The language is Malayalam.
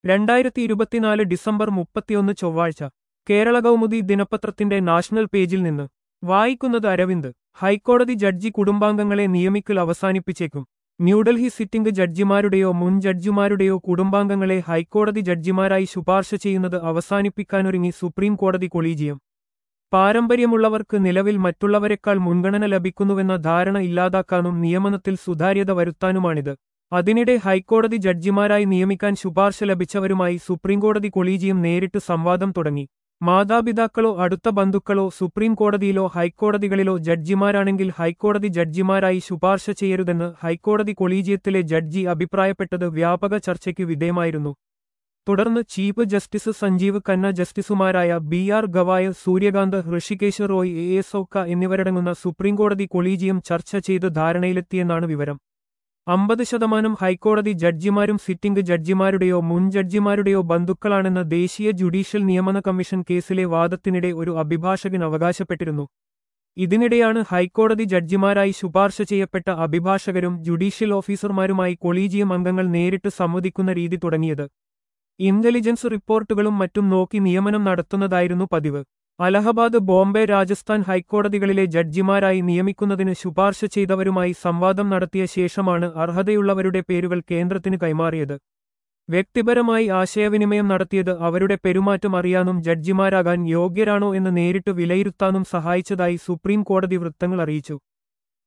രണ്ടായിരത്തി ഇരുപത്തിനാല് ഡിസംബർ മുപ്പത്തിയൊന്ന് ചൊവ്വാഴ്ച കേരള കൗമുദി ദിനപത്രത്തിന്റെ നാഷണൽ പേജിൽ നിന്ന് വായിക്കുന്നത് അരവിന്ദ് ഹൈക്കോടതി ജഡ്ജി കുടുംബാംഗങ്ങളെ നിയമിക്കൽ അവസാനിപ്പിച്ചേക്കും ന്യൂഡൽഹി സിറ്റിംഗ് ജഡ്ജിമാരുടെയോ മുൻ ജഡ്ജിമാരുടെയോ കുടുംബാംഗങ്ങളെ ഹൈക്കോടതി ജഡ്ജിമാരായി ശുപാർശ ചെയ്യുന്നത് അവസാനിപ്പിക്കാനൊരുങ്ങി സുപ്രീം കോടതി കൊളീജിയം പാരമ്പര്യമുള്ളവർക്ക് നിലവിൽ മറ്റുള്ളവരെക്കാൾ മുൻഗണന ലഭിക്കുന്നുവെന്ന ധാരണ ഇല്ലാതാക്കാനും നിയമനത്തിൽ സുതാര്യത വരുത്താനുമാണിത് അതിനിടെ ഹൈക്കോടതി ജഡ്ജിമാരായി നിയമിക്കാൻ ശുപാർശ ലഭിച്ചവരുമായി സുപ്രീംകോടതി കൊളീജിയം നേരിട്ട് സംവാദം തുടങ്ങി മാതാപിതാക്കളോ അടുത്ത ബന്ധുക്കളോ സുപ്രീം കോടതിയിലോ ഹൈക്കോടതികളിലോ ജഡ്ജിമാരാണെങ്കിൽ ഹൈക്കോടതി ജഡ്ജിമാരായി ശുപാർശ ചെയ്യരുതെന്ന് ഹൈക്കോടതി കൊളീജിയത്തിലെ ജഡ്ജി അഭിപ്രായപ്പെട്ടത് വ്യാപക ചർച്ചയ്ക്ക് വിധേയമായിരുന്നു തുടർന്ന് ചീഫ് ജസ്റ്റിസ് സഞ്ജീവ് ഖന്ന ജസ്റ്റിസുമാരായ B R Gavai Suryakant Hrishikesh Roy A S Oka എന്നിവരടങ്ങുന്ന സുപ്രീംകോടതി കൊളീജിയം ചർച്ച ചെയ്ത് ധാരണയിലെത്തിയെന്നാണ് വിവരം അമ്പത് ശതമാനം ഹൈക്കോടതി ജഡ്ജിമാരും സിറ്റിംഗ് ജഡ്ജിമാരുടെയോ മുൻ ജഡ്ജിമാരുടെയോ ബന്ധുക്കളാണെന്ന് ദേശീയ ജുഡീഷ്യൽ നിയമന കമ്മീഷൻ കേസിലെ വാദത്തിനിടെ ഒരു അഭിഭാഷകൻ അവകാശപ്പെട്ടിരുന്നു ഇതിനിടെയാണ് ഹൈക്കോടതി ജഡ്ജിമാരായി ശുപാർശ ചെയ്യപ്പെട്ട അഭിഭാഷകരും ജുഡീഷ്യൽ ഓഫീസർമാരുമായി കൊളീജിയം അംഗങ്ങൾ നേരിട്ട് സംവദിക്കുന്ന രീതി തുടങ്ങിയത് ഇന്റലിജൻസ് റിപ്പോർട്ടുകളും മറ്റും നോക്കി നിയമനം നടത്തുന്നതായിരുന്നു പതിവ് അലഹബാദ് ബോംബെ രാജസ്ഥാൻ ഹൈക്കോടതികളിലെ ജഡ്ജിമാരായി നിയമിക്കുന്നതിന് ശുപാർശ ചെയ്തവരുമായി സംവാദം നടത്തിയ ശേഷമാണ് അർഹതയുള്ളവരുടെ പേരുകൾ കേന്ദ്രത്തിന് കൈമാറിയത് വ്യക്തിപരമായി ആശയവിനിമയം നടത്തിയത് അവരുടെ പെരുമാറ്റം അറിയാനും ജഡ്ജിമാരാകാൻ യോഗ്യരാണോ എന്ന് നേരിട്ട് വിലയിരുത്താനും സഹായിച്ചതായി സുപ്രീം കോടതി വൃത്തങ്ങൾ അറിയിച്ചു